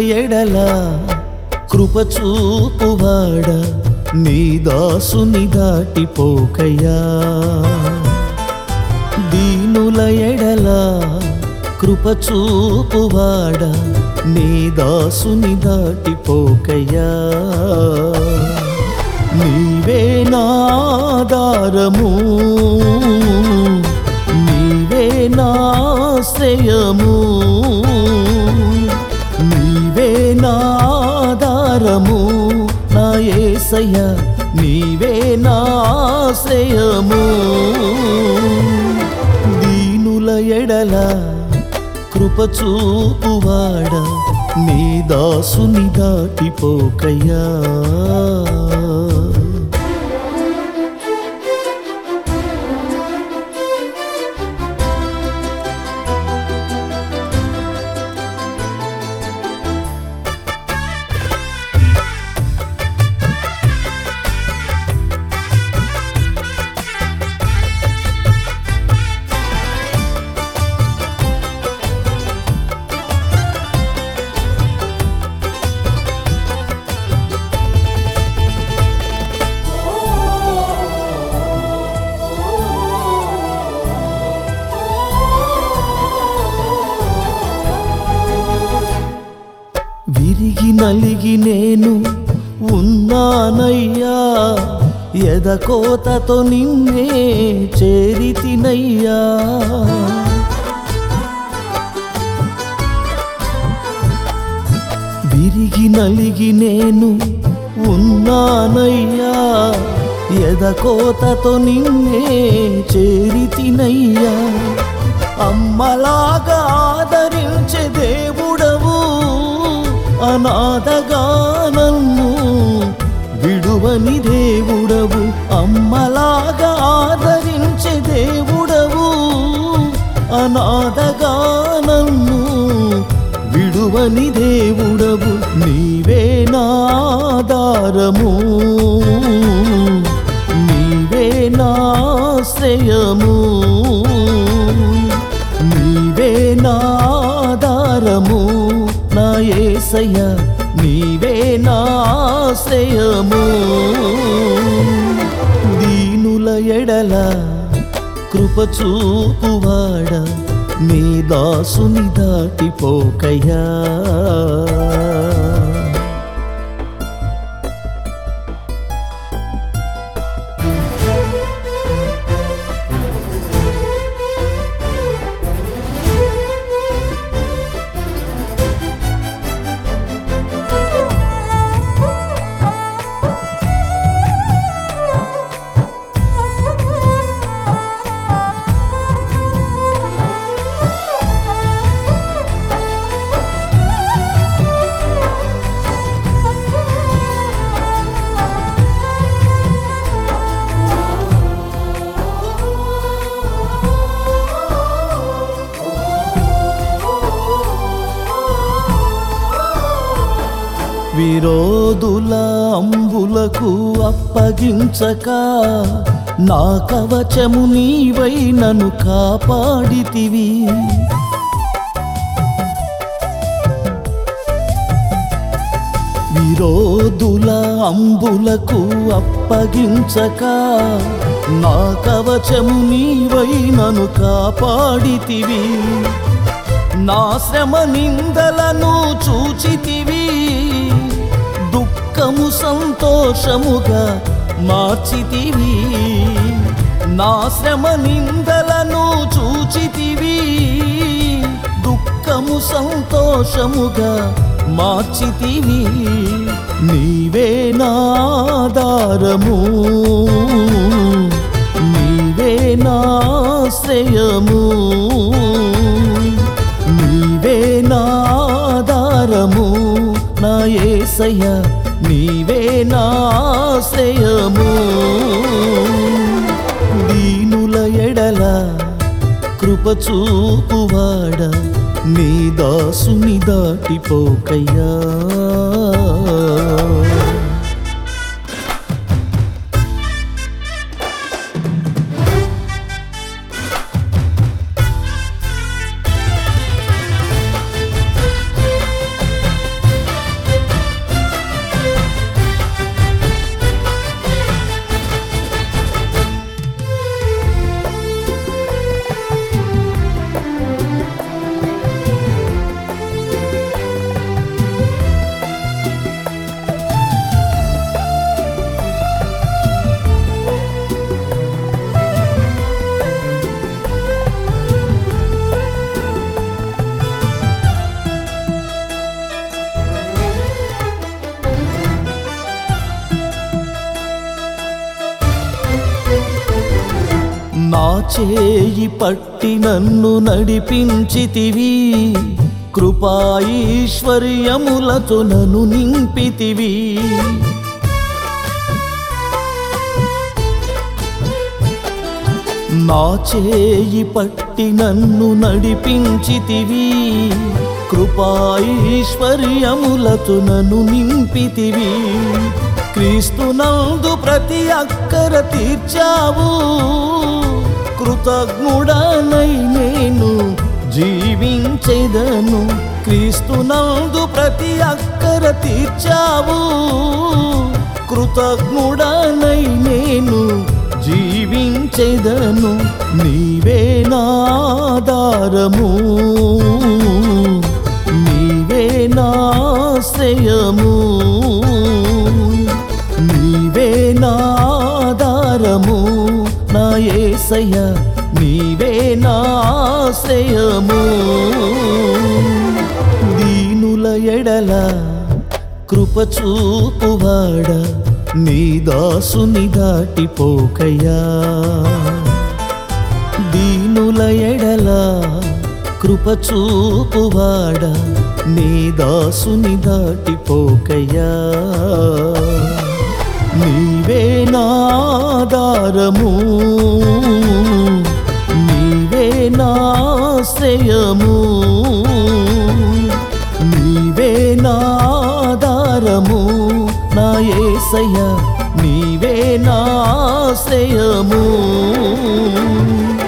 ఎడల కృప చూపువాడ నీ దాసుని దాటిపోకయ్యా దీనుల ఎడల కృప చూపువాడ నీ దాసుని దాటిపోకయ్యా నీవే నాదారము నీవే నాశ్రయము నీవే నాదారము నా యేసయ్య నీవే నాశ్రయము దీనుల ఎడల కృప చూపువాడ నీ దాసుని దాటిపోకయ్యా విరిగి నలిగి నేను ఉన్నానయ్యా ఎదకోతతో నిన్నే చేరితినయ్యా విరిగి నలిగి నేను ఉన్నానయ్యా ఎదకోతతో నిన్నే చేరితినయ్యా అమ్మలాగా ఆదరించే దేవుడవు అనాథగా నన్ను విడువని దేవుడవు అమ్మలాగా ఆదరించే దేవుడవు అనాథగా నన్ను విడువని దేవుడవు నీవే నాదారము నీవే నాశ్రయము నీవే నాదారము నా యేసయ్య నీవే నాశ్రయము దీనుల ఎడల కృప చూపువాడ నీ దాసుని దాటిపోకయ్యా విరోధుల అంబులకు అప్పగించక నా కవచము నీవై నన్ను కాపాడితివి విరోధుల అంబులకు అప్పగించక నా కవచము నీవై నన్ను కాపాడితివి నా శ్రమ నిందలను చూచితివి దుఃఖము సంతోషముగా మార్చితివి నా శ్రమ నిందలను చూచితివి దుఃఖము సంతోషముగా మార్చితివి నీవే నాదారము నీవే నాశ్రయము నీవే నాదారము నా యేసయ్య నీవే నాశ్రయము దీనుల ఎడల కృప చూపువాడ నీ దాసుని దాటిపోకయ్యా నా చేయి పట్టి నన్ను నడిపించితివి కృపాఈశ్వర్యములతో నన్ను నింపితివి నా చేయి పట్టి నన్ను నడిపించితివి కృపాఈశ్వర్యములతో నన్ను నింపితివి క్రీస్తునందు ప్రతి అక్కర తీర్చావు కృతజ్ఞుడనై నేను జీవించెదను క్రీస్తునందు ప్రతి అక్కర తీర్చావు కృతజ్ఞుడనై నేను జీవించెదను నీవే నాదారము నీవే నాశ్రయము నీవే నాదారము నా యేసయ్య నీవే నాశ్రయము దీనుల ఎడల కృప చూపువాడ నీ దాసుని దాటిపోకయ్యా దీనుల ఎడల కృప చూపువాడ నీ దాసుని దాటిపోకయ్యా నీవే నాదారము నీవే నాశ్రయము నీవే నాదారము నా యేసయ్య నీవే నాశ్రయము